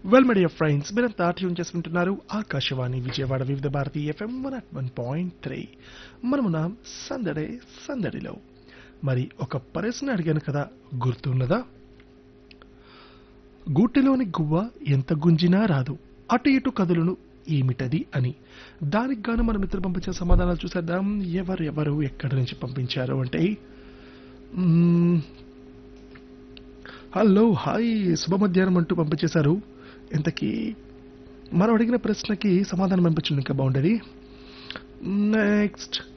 well media friends మీరంతా tune చేసుకుంటున్నారు Akashvani Vijayawada Vividh Bharati FM one at one point three మనమున సందడే సందడిలో మరి ఒక ప్రశ్న అడిగాను కదా గుర్తున్నదా గూటిలోని గువ్వ ఎంత గుంజినా రాదు అటు ఇటు కదులును ఏమిటది అని దానికి గాను మన మిత్రులు పంపించిన సమాధానాలు చూసేద్దాం ఎవరు ఎవరు ఎక్కడి నుంచి పంపించారు అంటే మ్మ్, హలో హాయ్ శుభ మధ్యాహ్నం అంటూ పంపించేశారు ఇంతకీ మనం అడిగిన ప్రశ్నకి సమాధానం పంపించండి ఇంకా బాగుండేది నెక్స్ట్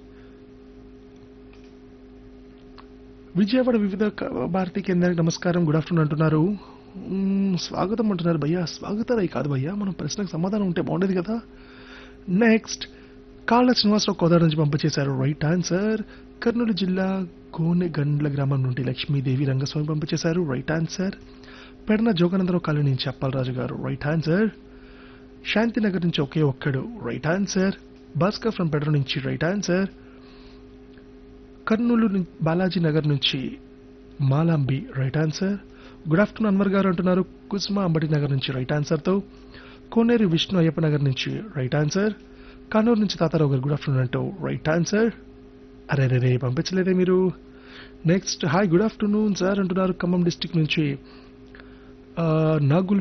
విజయవాడ వివిధ క- భారతీ కేంద్రానికి నమస్కారం గుడ్ ఆఫ్టర్నూన్ అంటున్నారు మ్మ్, స్వాగతం అంటున్నారు భయ్యా స్వాగతం అయి కాదు భయ్యా మనం ప్రశ్నకు సమాధానం ఉంటే బాగుండేది కదా నెక్స్ట్ కాళ్ళ శ్రీనివాసరావు కోదాడ నుంచి పంపించేశారు రైట్ ఆన్సర్ కర్నూలు జిల్లా గోనెగండ్ల గ్రామం నుండి లక్ష్మీదేవి రంగస్వామి పంపించేశారు right answer Pedana Joganandarao colony నుంచి అప్పలరాజు గారు రైట్ ఆన్సర్ శాంతినగర్ నుంచి ఒకే ఒక్కడు right answer Bhaskar from Pedara నుంచి రైట్ ఆన్సర్ కర్నూలు నుం- బాలాజీ నగర్ నుంచి Malambi right answer good afternoon Anwar garu అంటున్నారు కుసుమ అంబటి నగర్ నుంచి రైట్ ఆన్సర్తో కోనేరు విష్ణు అయ్యప్ప నగర్ నుంచి రైట్ ఆన్సర్ కానూరు నుంచి తాతారావు గారు గుడ్ ఆఫ్టర్నూన్ అంటూ రైట్ ఆన్సర్ అరే రే రే పంపించలేదే మీరు next hi good afternoon sir అంటున్నారు ఖమ్మం డిస్టిక్ నుంచి ఆ, నాగుల్